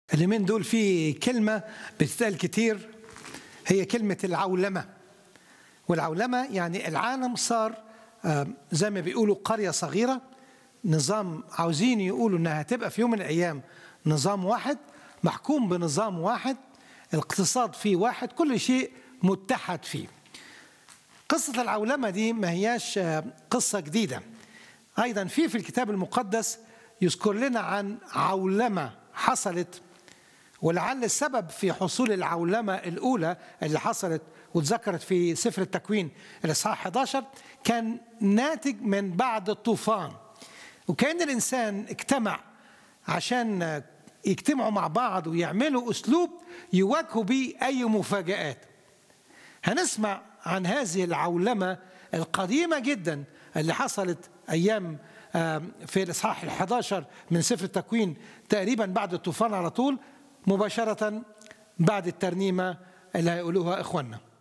اليومين دول في كلمة بتتقال كتير هي كلمة العولمة والعولمة يعني العالم صار آه، زي ما بيقولوا قرية صغيرة نظام عاوزين يقولوا انها هتبقى في يوم من الايام نظام واحد محكوم بنظام واحد الاقتصاد فيه واحد كل شيء متحد فيه قصة العولمة دي ما هياش آه، قصة جديدة أيضا في في الكتاب المقدس يذكر لنا عن عولمة حصلت ولعل السبب في حصول العولمة الأولى اللي حصلت واتذكرت في سفر التكوين الإصحاح 11 كان ناتج من بعد الطوفان وكان الإنسان اجتمع عشان يجتمعوا مع بعض ويعملوا أسلوب يواجهوا بيه أي مفاجآت هنسمع عن هذه العولمة القديمة جدا اللي حصلت أيام آم، في الإصحاح ال 11 من سفر التكوين تقريبا بعد الطوفان على طول مباشرة بعد الترنيمة اللي هيقولوها إخواننا